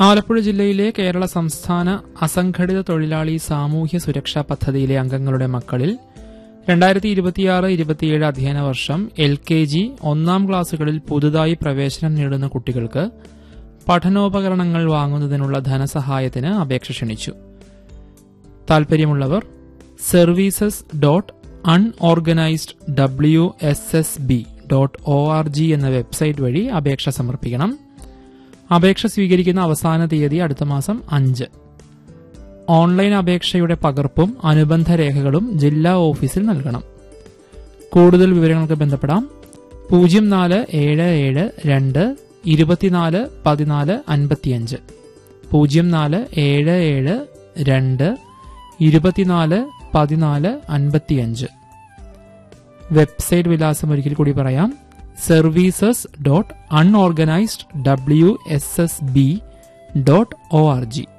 ആലപ്പുഴ ജില്ലയിലെ കേരള സംസ്ഥാന അസംഘടിത തൊഴിലാളി സാമൂഹ്യ സുരക്ഷാ പദ്ധതിയിലെ അംഗങ്ങളുടെ മക്കളിൽ രണ്ടായിരത്തി ഇരുപത്തിയാറ് ഇരുപത്തിയേഴ് അധ്യയന വർഷം എൽ കെ ജി ഒന്നാം ക്ലാസുകളിൽ പുതുതായി പ്രവേശനം നേടുന്ന കുട്ടികൾക്ക് പഠനോപകരണങ്ങൾ വാങ്ങുന്നതിനുള്ള ധനസഹായത്തിന് അപേക്ഷ ക്ഷണിച്ചു താൽപര്യമുള്ളവർ services dot unorganised W S S B dot O R G എന്ന വെബ്സൈറ്റ് വഴി അപേക്ഷ സമർപ്പിക്കണം അപേക്ഷ സ്വീകരിക്കുന്ന അവസാന തീയതി അടുത്ത മാസം അഞ്ച് ഓൺലൈൻ അപേക്ഷയുടെ പകർപ്പും അനുബന്ധ രേഖകളും ജില്ലാ ഓഫീസിൽ നൽകണം കൂടുതൽ വിവരങ്ങൾക്ക് ബന്ധപ്പെടാം പൂജ്യം നാല് ഏഴ് ഏഴ് രണ്ട് ഇരുപത്തിനാല് പതിനാല് അൻപത്തിയഞ്ച് പൂജ്യം നാല് ഏഴ് ഏഴ് രണ്ട് ഇരുപത്തിനാല് പതിനാല് അൻപത്തിയഞ്ച് വെബ്സൈറ്റ് വിലാസം ഒരിക്കൽ കൂടി പറയാം services dot unorganised W S S B dot O R G